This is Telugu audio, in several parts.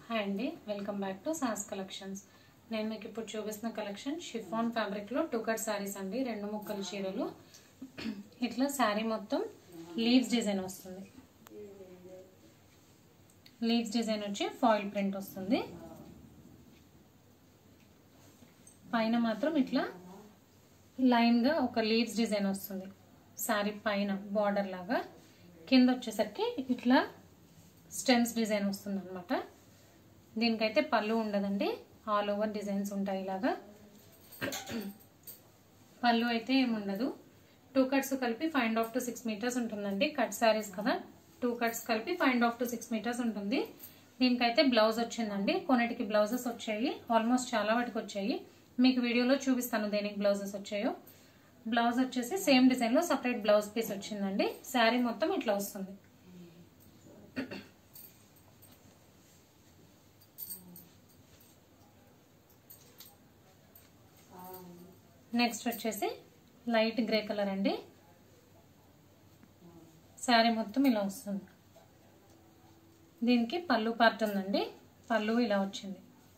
హాయ్ అండి welcome back to Sas collections నేను మీకు ఇప్పుడు చూపిస్తున్న కలెక్షన్ షిఫాన్ ఫ్యాబ్రిక్లో టూ కట్ శారీస్ అండి రెండు ముక్కల చీరలు ఇట్లా శారీ మొత్తం లీవ్స్ డిజైన్ వస్తుంది లీవ్స్ డిజైన్ వచ్చి ఫాయిల్ ప్రింట్ వస్తుంది పైన మాత్రం ఇట్లా లైన్గా ఒక లీవ్స్ డిజైన్ వస్తుంది శారీ పైన బార్డర్ లాగా కింద వచ్చేసరికి ఇట్లా స్టెమ్స్ డిజైన్ వస్తుంది అనమాట దీనికైతే పళ్ళు ఉండదండి ఆల్ ఓవర్ డిజైన్స్ ఉంటాయి ఇలాగా పళ్ళు అయితే ఏముండదు టూ కట్స్ కలిపి five and half to six metres ఉంటుందండి కట్ శారీస్ కదా టూ కట్స్ కలిపి five and half to six metres ఉంటుంది దీనికైతే బ్లౌజ్ వచ్చిందండి కొన్నిటికి బ్లౌజెస్ వచ్చాయి ఆల్మోస్ట్ చాలా వాటికి వచ్చాయి మీకు వీడియోలో చూపిస్తాను దేనికి బ్లౌజెస్ వచ్చాయో బ్లౌజ్ వచ్చేసి సేమ్ డిజైన్లో సపరేట్ బ్లౌజ్ పీస్ వచ్చిందండి శారీ మొత్తం ఇట్లా వస్తుంది నెక్స్ట్ వచ్చేసి లైట్ గ్రే కలర్ అండి శారీ మొత్తం ఇలా వస్తుంది దీనికి పళ్ళు పార్ట్ ఉందండి పళ్ళు ఇలా వచ్చింది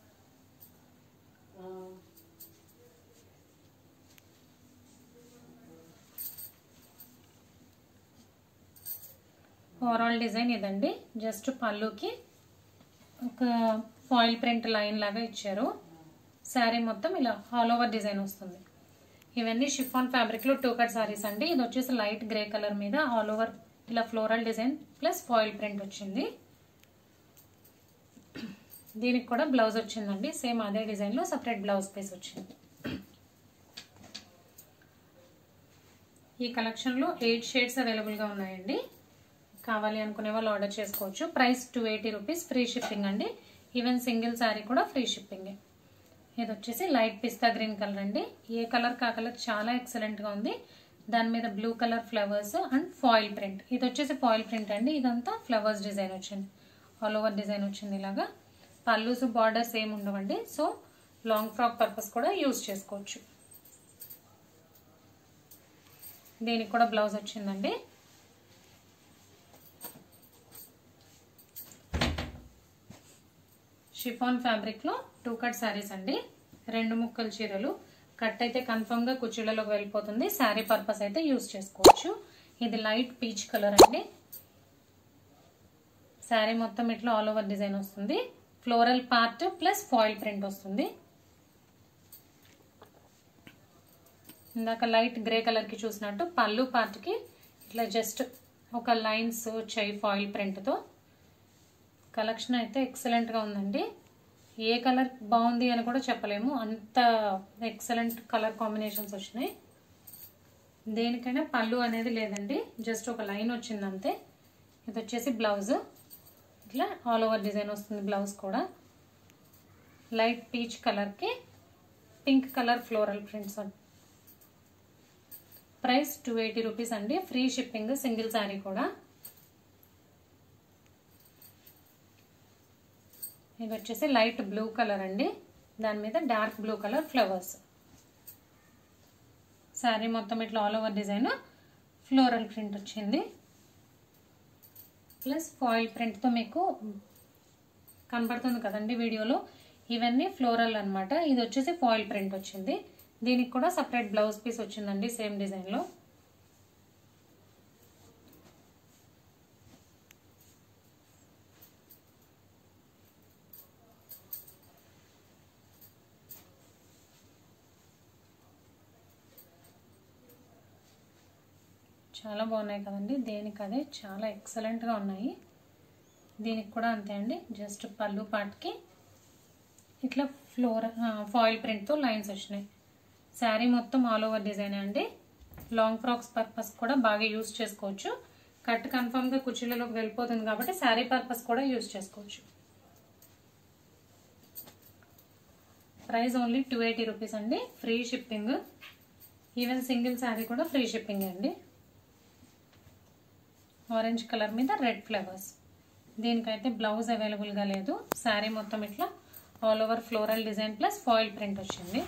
ఓవరాల్ డిజైన్ ఇదండి జస్ట్ పళ్ళుకి ఒక ఫాయిల్ ప్రింట్ లైన్ లాగా ఇచ్చారు శారీ మొత్తం ఇలా ఆల్ ఓవర్ డిజైన్ వస్తుంది ఇవన్నీ షిఫాన్ ఫ్యాబ్రిక్లో టూ కట్ శారీస్ అండి ఇది వచ్చేసి లైట్ గ్రే కలర్ మీద ఆల్ ఓవర్ ఇలా floral design plus foil print వచ్చింది దీనికి కూడా బ్లౌజ్ వచ్చిందండి సేమ్ అదే డిజైన్లో సపరేట్ బ్లౌజ్ పీస్ వచ్చింది ఈ కలెక్షన్లో ఎయిట్ షేడ్స్ అవైలబుల్గా ఉన్నాయండి కావాలి అనుకునే వాళ్ళు ఆర్డర్ చేసుకోవచ్చు price two eighty rupees free shipping అండి ఈవెన్ సింగిల్ శారీ కూడా ఫ్రీ షిప్పింగే ఇది వచ్చేసి లైట్ పిస్తా గ్రీన్ కలర్ అండి ఏ కలర్ కా కలర్ చాలా ఎక్సలెంట్గా ఉంది దాని మీద blue colour flowers and foil print ఇది వచ్చేసి ఫాయిల్ ప్రింట్ అండి ఇదంతా ఫ్లవర్స్ డిజైన్ వచ్చింది ఆల్ ఓవర్ డిజైన్ వచ్చింది ఇలాగా పల్లూస్ బార్డర్స్ ఏమి ఉండవండి సో లాంగ్ ఫ్రాక్ పర్పస్ కూడా యూజ్ చేసుకోవచ్చు దీనికి కూడా బ్లౌజ్ వచ్చిందండి షిఫాన్ ఫ్యాబ్రిక్లో టూ కట్ శారీస్ అండి రెండు ముక్కల చీరలు కట్ అయితే కన్ఫర్మ్గా కుర్చీలలోకి వెళ్ళిపోతుంది శారీ పర్పస్ అయితే యూస్ చేసుకోవచ్చు ఇది లైట్ పీచ్ కలర్ అండి శారీ మొత్తం ఇట్లా ఆల్ ఓవర్ డిజైన్ వస్తుంది floral part plus foil print వస్తుంది ఇందాక లైట్ గ్రే కలర్కి చూసినట్టు పళ్ళు పార్ట్కి ఇట్లా జస్ట్ ఒక లైన్స్ వచ్చాయి ఫాయిల్ ప్రింట్తో కలెక్షన్ అయితే ఎక్సలెంట్గా ఉందండి ఏ కలర్ బాగుంది అని కూడా చెప్పలేము అంత ఎక్సలెంట్ కలర్ కాంబినేషన్స్ వచ్చినాయి దేనికైనా పళ్ళు అనేది లేదండి జస్ట్ ఒక లైన్ వచ్చింది అంతే ఇది వచ్చేసి బ్లౌజ్ ఇట్లా ఆల్ ఓవర్ డిజైన్ వస్తుంది బ్లౌజ్ కూడా లైట్ పీచ్ కలర్కి pink colour floral prints price two eighty rupees అండి ఫ్రీ షిప్పింగ్ సింగిల్ శారీ కూడా ఇది వచ్చేసి లైట్ బ్లూ కలర్ అండి దాని మీద dark blue colour flowers sari మొత్తం ఇట్లా all over design floral print వచ్చింది ప్లస్ ఫాయిల్ ప్రింట్తో మీకు కనపడుతుంది కదండి వీడియోలో ఇవన్నీ ఫ్లోరల్ అనమాట ఇది వచ్చేసి ఫాయిల్ ప్రింట్ వచ్చింది దీనికి కూడా సపరేట్ బ్లౌజ్ పీస్ వచ్చిందండి సేమ్ డిజైన్లో చాలా బాగున్నాయి కదండి దేనికి అదే చాలా ఎక్సలెంట్గా ఉన్నాయి దీనికి కూడా అంతే అండి జస్ట్ పళ్ళు పాటికి ఇట్లా ఫ్లోర్ ఫాయిల్ ప్రింట్తో లైన్స్ వచ్చినాయి శారీ మొత్తం ఆల్ ఓవర్ డిజైన్ అండి లాంగ్ ఫ్రాక్స్ పర్పస్ కూడా బాగా యూస్ చేసుకోవచ్చు కట్ కన్ఫర్మ్గా కుర్చీలలోకి వెళ్ళిపోతుంది కాబట్టి శారీ పర్పస్ కూడా యూస్ చేసుకోవచ్చు price only two eighty rupees అండి free shipping even single sari కూడా ఫ్రీ షిప్పింగ్ అండి ఆరెంజ్ కలర్ మీద రెడ్ ఫ్లవర్స్ దీనికైతే బ్లౌజ్ అవైలబుల్గా లేదు శారీ మొత్తం ఇట్లా all over floral design plus foil print వచ్చింది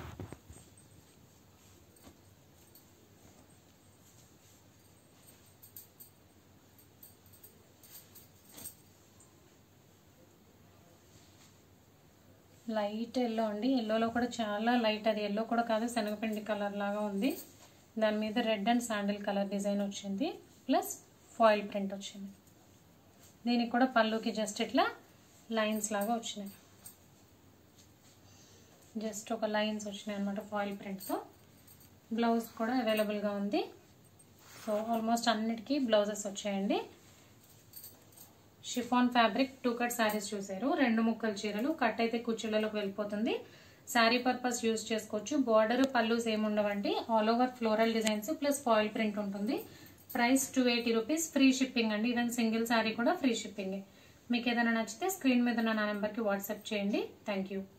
లైట్ ఎల్లో అండి ఎల్లోలో కూడా చాలా లైట్ అది ఎల్లో కూడా కాదు శనగపిండి కలర్ లాగా ఉంది దాని మీద red and sandal colour design వచ్చింది ప్లస్ ఫాయిల్ ప్రింట్ వచ్చింది దీనికి కూడా పళ్ళుకి జస్ట్ ఇట్లా లైన్స్ లాగా వచ్చినాయి జస్ట్ ఒక లైన్స్ వచ్చినాయి అనమాట ఫాయిల్ ప్రింట్తో బ్లౌజ్ కూడా అవైలబుల్గా ఉంది సో ఆల్మోస్ట్ అన్నిటికీ బ్లౌజెస్ వచ్చాయండి chiffon fabric two cut saris చూసారు రెండు ముక్కల చీరలు కట్ అయితే కుర్చీలలోకి వెళ్ళిపోతుంది శారీ పర్పస్ యూజ్ చేసుకోవచ్చు బార్డర్ పళ్ళు సేమ్ ఉండవండి all over floral designs plus foil print ఉంటుంది price two eighty rupees free shipping అండి ఈవెన్ సింగిల్ శారీ కూడా ఫ్రీ షిప్పింగే మీకు ఏదైనా నచ్చితే స్క్రీన్ మీద ఉన్న నా నెంబర్కి వాట్సాప్ చేయండి థ్యాంక్ యూ